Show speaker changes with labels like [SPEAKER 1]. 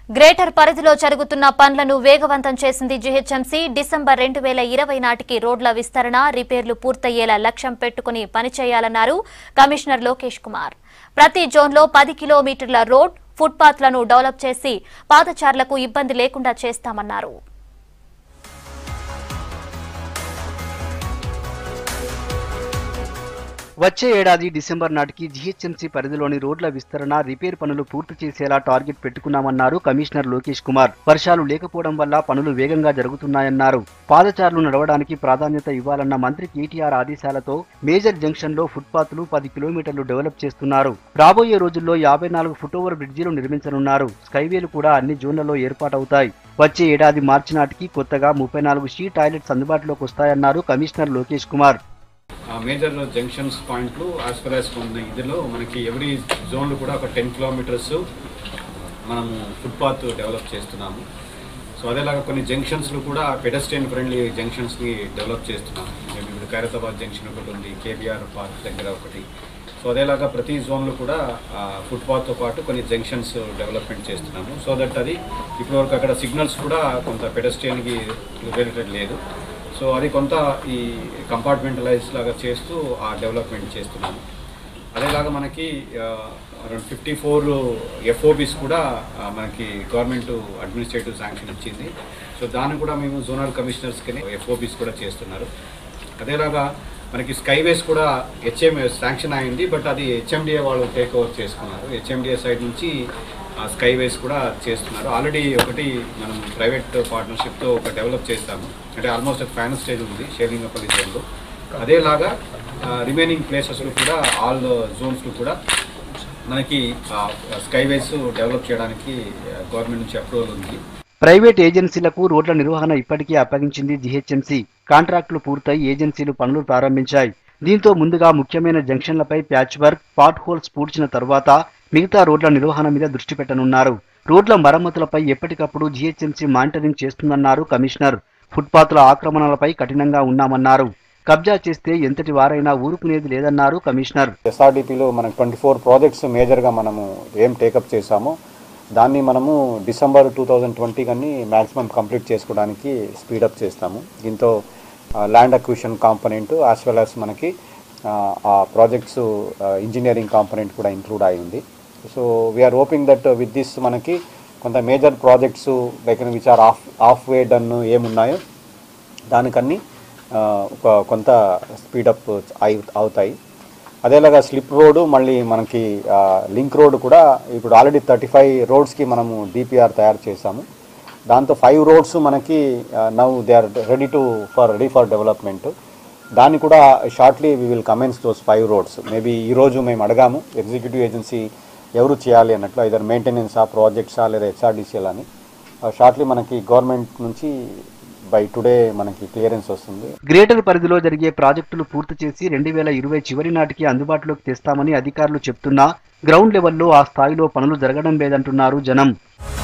[SPEAKER 1] greater పరిధిలో జరుగుతున్న పనులను వేగవంతం చేసింది జీహెచ్ఎంసీ డిసెంబర్ రెండు వేల ఇరవై నాటికి రోడ్ల విస్తరణ రిపేర్లు పూర్తయ్యేలా లక్ష్యం పెట్టుకుని పనిచేయాలన్నారు కమిషనర్ లోకేష్ కుమార్ ప్రతి జోన్లో పది కిలోమీటర్ల రోడ్ ఫుట్పాత్లను డెవలప్ చేసి పాదచారులకు ఇబ్బంది లేకుండా చేస్తామన్నారు
[SPEAKER 2] వచ్చే ఏడాది డిసెంబర్ నాటికి జీహెచ్ఎంసీ పరిధిలోని రోడ్ల విస్తరణ రిపేర్ పనులు పూర్తి చేసేలా టార్గెట్ పెట్టుకున్నామన్నారు కమిషనర్ లోకేష్ కుమార్ వర్షాలు లేకపోవడం వల్ల పనులు వేగంగా జరుగుతున్నాయన్నారు పాదచారులు నడవడానికి ప్రాధాన్యత ఇవ్వాలన్న మంత్రి కేటీఆర్ ఆదేశాలతో మేజర్ జంక్షన్ లో ఫుట్పాత్లు పది కిలోమీటర్లు డెవలప్ చేస్తున్నారు రాబోయే రోజుల్లో యాభై నాలుగు ఫుట్ఓవర్ బ్రిడ్జిలు నిర్మించనున్నారు స్కైవేలు కూడా అన్ని జోన్లలో ఏర్పాటవుతాయి వచ్చే ఏడాది మార్చి నాటికి కొత్తగా ముప్పై నాలుగు షీ టాయిలెట్స్ అందుబాటులోకి వస్తాయన్నారు commissioner Lokesh Kumar
[SPEAKER 3] major junctions పాయింట్లు యాజ్ వెల్ యాజ్ కొన్ని ఇదిలో మనకి ఎవ్రీ జోన్లు కూడా ఒక టెన్ కిలోమీటర్స్ మనము ఫుట్పాత్ డెవలప్ చేస్తున్నాము సో అదేలాగా కొన్ని జంక్షన్స్లు కూడా పెడస్ట్రియన్ ఫ్రెండ్లీ జంక్షన్స్ని డెవలప్ చేస్తున్నాము మేము ఇప్పుడు ఖైరతాబాద్ జంక్షన్ ఒకటి ఉంది కేబీఆర్ పార్క్ దగ్గర ఒకటి సో అదేలాగా ప్రతి జోన్లో కూడా ఫుట్పాత్తో పాటు కొన్ని జంక్షన్స్ డెవలప్మెంట్ చేస్తున్నాము సో దట్ అది ఇప్పటివరకు అక్కడ సిగ్నల్స్ కూడా కొంత పెడస్ట్రియన్కి రిలేటెడ్ లేదు సో అది కొంత ఈ కంపార్ట్మెంటలైజ్ లాగా చేస్తూ ఆ డెవలప్మెంట్ చేస్తున్నాము అదేలాగా మనకి అరౌండ్ ఫిఫ్టీ ఫోర్ ఎఫ్ఓబిస్ కూడా ఆ, మనకి గవర్నమెంట్ అడ్మినిస్ట్రేటివ్ శాంక్షన్ ఇచ్చింది సో దాన్ని కూడా మేము జోనల్ కమిషనర్స్కి ఎఫ్ఓబిస్ కూడా చేస్తున్నారు అదేలాగా మనకి స్కైవేస్ కూడా హెచ్ఎం శాంక్షన్ అయింది బట్ అది హెచ్ఎండిఏ వాళ్ళు టేక్ ఓవర్ చేసుకున్నారు హెచ్ఎండిఏ సైడ్ నుంచి ఆ స్కైవేస్ కూడా చేస్తున్నారు ఆల్రెడీ ఒకటి మనం ప్రైవేట్ పార్ట్నర్షిప్తో ఒక డెవలప్ చేస్తాము అంటే ఆల్మోస్ట్ ఒక ఫైనల్ స్టేజ్ ఉంది షేలింగపల్లి జోన్లో అదేలాగా రిమైనింగ్ ప్లేసెస్లో కూడా ఆల్ జోన్స్లో కూడా మనకి స్కైవేస్ డెవలప్ చేయడానికి గవర్నమెంట్ నుంచి అప్రూవల్ ఉంది
[SPEAKER 2] ప్రైవేట్ ఏజెన్సీలకు రోడ్ల నిర్వహణ ఇప్పటికే అప్పగించింది జీహెచ్ఎంసీ కాంట్రాక్టులు పూర్తయి ఏజెన్సీలు పనులు ప్రారంభించాయి దీంతో ముందుగా ముఖ్యమైన జంక్షన్లపై ప్యాచ్ వర్క్ పాట్ హోల్స్ పూడ్చిన తర్వాత మిగతా రోడ్ల నిర్వహణ మీద దృష్టి పెట్టనున్నారు రోడ్ల మరమ్మతులపై ఎప్పటికప్పుడు జీహెచ్ఎంసీ మానిటరింగ్ చేస్తుందన్నారు కమిషనర్ ఫుట్పాత్ల ఆక్రమణలపై కఠినంగా ఉన్నామన్నారు కబ్జా చేస్తే ఎంతటి వారైనా ఊరుకునేది లేదన్నారు కమిషనర్
[SPEAKER 4] ఎస్ఆర్డిపిలో మనకు ట్వంటీ ఫోర్ ప్రాజెక్ట్స్ మేజర్గా మనము ఏం టేకప్ చేశామో దాన్ని మనము డిసెంబర్ టూ థౌజండ్ ట్వంటీ కానీ మ్యాక్సిమం కంప్లీట్ చేసుకోవడానికి స్పీడప్ చేస్తాము దీంతో land acquisition component as well as మనకి ఆ, ఆ ప్రాజెక్ట్స్ ఇంజనీరింగ్ కాంపనెంట్ కూడా ఇంక్లూడ్ అయింది so we're hoping that with this మనకి కొంత major projects like which are half halfway done ఏమున్నాయో దానికన్నీ ఆ, ఒక కొంత స్పీడప్ అయి అవుతాయి అదేలాగా స్లిప్ రోడ్ మళ్ళీ మనకి ఆ, లింక్ రోడ్ కూడా ఇప్పుడు ఆల్రెడీ థర్టీ ఫైవ్ రోడ్స్కి మనము డిపిఆర్ తయారు చేసాము దాంతో ఫైవ్ రోడ్స్ మనకి now they are ready to for ready for development దాన్ని కూడా shortly we will commence those five roads maybe ఈరోజు మేము అడగాము ఎగ్జిక్యూటివ్ ఏజెన్సీ ఎవరు చేయాలి అన్నట్లు ఐదర్ మెయింటెనెన్సా ప్రాజెక్ట్సా లేదా హెచ్ఆర్డీసీఎల్ అని షార్ట్లీ మనకి గవర్నమెంట్ నుంచి బై టుడే మనకి క్లియరెన్స్ వస్తుంది
[SPEAKER 2] గ్రేటర్ పరిధిలో జరిగే ప్రాజెక్టులు పూర్తి చేసి రెండు వేల ఇరవై చివరి నాటికి అందుబాటులోకి తెస్తామని అధికారులు చెప్తున్నా గ్రౌండ్ లెవెల్లో ఆ స్థాయిలో పనులు జరగడం లేదంటున్నారు జనం